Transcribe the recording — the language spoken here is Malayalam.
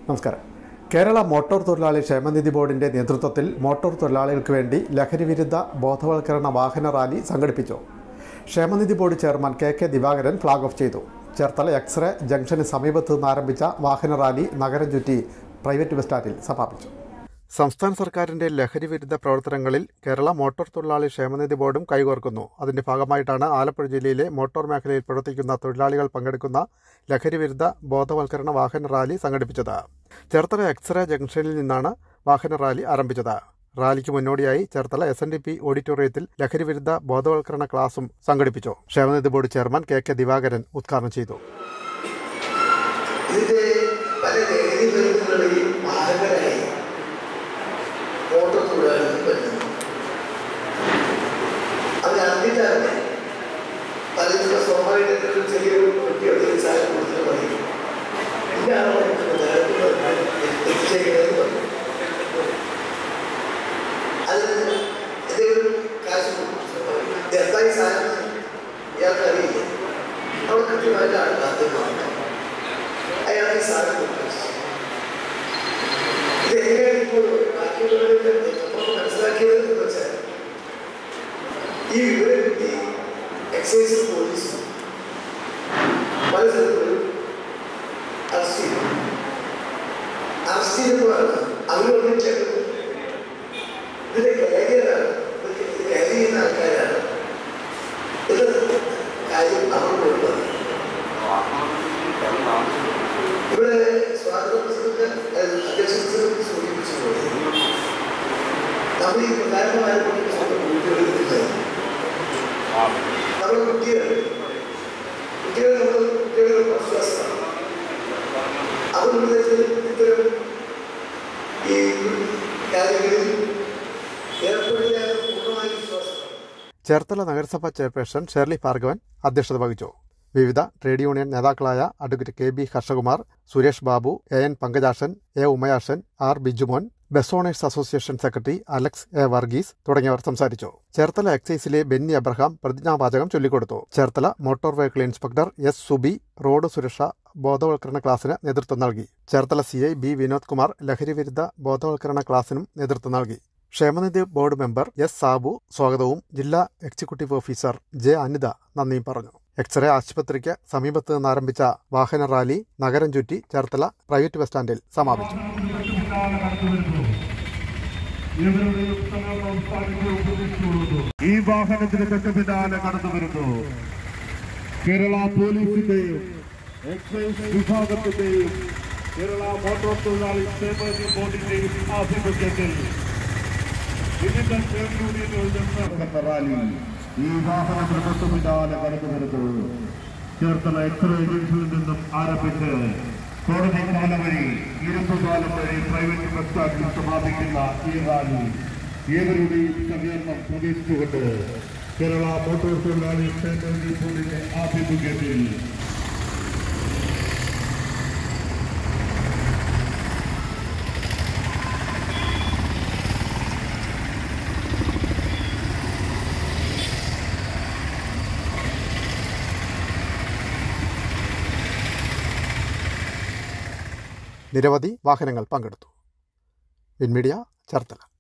നമസ്കാരം കേരള മോട്ടോർ തൊഴിലാളി ക്ഷേമനിധി ബോർഡിന്റെ നേതൃത്വത്തിൽ മോട്ടോർ തൊഴിലാളികൾക്ക് വേണ്ടി ലഹരി വിരുദ്ധ ബോധവൽക്കരണ വാഹന റാലി സംഘടിപ്പിച്ചു ക്ഷേമനിധി board chairman K K Divakaran flag off ചെയ്തു ചേർത്തല എക്സ്റേ ജംഗ്ഷന് സമീപത്ത് നിന്ന് ആരംഭിച്ച വാഹന റാലി നഗരം ചുറ്റി പ്രൈവറ്റ് ബസ് സ്റ്റാൻഡിൽ സമാപിച്ചു സംസ്ഥാന സർക്കാരിന്റെ ലഹരി വിരുദ്ധ പ്രവർത്തനങ്ങളിൽ കേരള മോട്ടോർ തൊഴിലാളി ക്ഷേമനിധി ബോർഡും കൈകോർക്കുന്നു അതിന്റെ ഭാഗമായിട്ടാണ് ആലപ്പുഴ ജില്ലയിലെ മോട്ടോർ മേഖലയിൽ പ്രവർത്തിക്കുന്ന തൊഴിലാളികൾ പങ്കെടുക്കുന്ന ലഹരി വിരുദ്ധ ബോധവൽക്കരണ വാഹന റാലി സംഘടിപ്പിച്ചത് ചേർത്തല എക്സ്റേ ജംഗ്ഷനിൽ നിന്നാണ് വാഹന റാലി ആരംഭിച്ചത് റാലിക്ക് മുന്നോടിയായി Cherthala S N D P ഓഡിറ്റോറിയത്തിൽ ലഹരി വിരുദ്ധ ബോധവൽക്കരണ ക്ലാസും സംഘടിപ്പിച്ചു ക്ഷേമനിധി board chairman K K Divakaran ഉദ്ഘാടനം ചെയ്തു ഇതിന്റെ പല ലഹരി മരുന്നുകളെയും വാഹകരായി ഓട്ടോ തൊഴിലാളികൾ വരുന്നു അത് അറിഞ്ഞിട്ടാണ് പലരും സ്വാഭാവികമായിട്ട് ഒരു ചെറിയൊരു കുട്ടി ഒരു ചായ കൊടുത്തിട്ട് പറയും എന്റെ ആളെ എത്തിച്ചേക്കുന്നത് പറഞ്ഞു അതിന് എന്തെങ്കിലും കാശ് കൊടുക്കും എന്തായി സാധനം ഇയാൾക്ക് അറിയില്ല അവിടെ കൃത്യമായിട്ട് ആൾ കാത്തുമാണ് അയാൾ ഈ സാധനം കൊടുത്തു ഇത് എങ്ങനെയാണ് ഇപ്പോൾ ബാക്കിയുള്ളവരുടെ നമ്മൾ മനസ്സിലാക്കിയത് എന്ന് വെച്ചാൽ ഈ വിവരം കിട്ടി എക്സൈസും പോലീസും പല സ്ഥലത്തും അറസ്റ്റ് ചെയ്തു അറസ്റ്റ് ചെയ്തപ്പോഴാണ് അവർ വന്നിട്ട് ഇതിന്റെ കാരിയറാണ് ഇത് കാരി ചെയ്യുന്ന ആൾക്കാരാണ് ഇത് കാര്യം അവർ കൊണ്ടുവന്നത് ഇവിടെ സ്വാതന്ത്ര്യ പ്രസിഡന്റ് അധ്യക്ഷൻ സൂചിപ്പിച്ചിട്ടുണ്ട് നമ്മൾ ഈ പ്രധാനമായ കുട്ടികളെടുത്തില്ല നമ്മുടെ കുട്ടികൾ കുട്ടികൾ നമ്മൾ കുട്ടികളുടെ വിശ്വാസമാണ് അതുകൊണ്ട് ഇത്തരം ഈ കാര്യങ്ങളിൽ ഏർപ്പെടുത്താൻ പൂർണ്ണമായ വിശ്വാസമാണ് ചേർത്തല നഗരസഭാ ചെയർപേഴ്സൺ ഷെർലി ഭാർഗവൻ അധ്യക്ഷത വഹിച്ചു വിവിധ ട്രേഡ് യൂണിയൻ നേതാക്കളായ advocate K B Harshakumar Suresh Babu A N Pankajashan A Umayashan R Bijumon bus owners association secretary Alex A Varghese തുടങ്ങിയവർ സംസാരിച്ചു ചേർത്തല എക്സൈസിലെ ബെന്നി അബ്രഹാം പ്രതിജ്ഞാവാചകം ചൊല്ലിക്കൊടുത്തു Cherthala motor vehicle inspector S Subi road സുരക്ഷ ബോധവൽക്കരണ ക്ലാസിന് നേതൃത്വം നൽകി Cherthala C I B Vinod Kumar ലഹരി വിരുദ്ധ ബോധവൽക്കരണ ക്ലാസിനും നേതൃത്വം നൽകി ക്ഷേമനിധി ബോർഡ് മെമ്പർ എസ് സാബു സ്വാഗതവും ജില്ലാ എക്സിക്യൂട്ടീവ് ഓഫീസർ ജെ അനിത നന്ദിയും പറഞ്ഞു എക്സ്റേ ആശുപത്രിക്ക് സമീപത്ത് നിന്ന് ആരംഭിച്ച വാഹന റാലി നഗരം ചുറ്റി ചേർത്തല പ്രൈവറ്റ് ബസ് സ്റ്റാൻഡിൽ സമാപിച്ചു ഈ വാഹനത്തിന് തൊട്ട് പിന്നാലെ കടന്നു വരുന്നു കേരള പോലീസിന്റെയും എക്സൈസ് വിഭാഗത്തിന്റെയും കേരള മോട്ടോർ തൊഴിലാളി ക്ഷേമനിധി ബോർഡിന്റെയും ആഭിമുഖ്യത്തിൽ വിവിധ ട്രേഡ് യൂണിയനുകളിൽ നിന്ന് നടക്കുന്ന റാലി ഈ വാഹനത്തിന് തൊട്ട് പിന്നാലെ കടന്നു വരുന്നു ചേർത്തല എക്സ്റേ ജംഗ്ഷനിൽ നിന്നും ആരംഭിച്ച് കോടതി പാലം വഴി ഇരുമ്പ് പാലം വഴി പ്രൈവറ്റ് ബസ് സ്റ്റാൻഡിൽ സമാപിക്കുന്ന ഈ റാലി ഏവരുടെയും സഹകരണം പ്രതീക്ഷിച്ചുകൊണ്ട് കേരള മോട്ടോർ തൊഴിലാളി ക്ഷേമനിധി ബോർഡിന്റെ ആഭിമുഖ്യത്തിൽ നിരവധി വാഹനങ്ങൾ പങ്കെടുത്തു വിൻമീഡിയ ചേർത്തല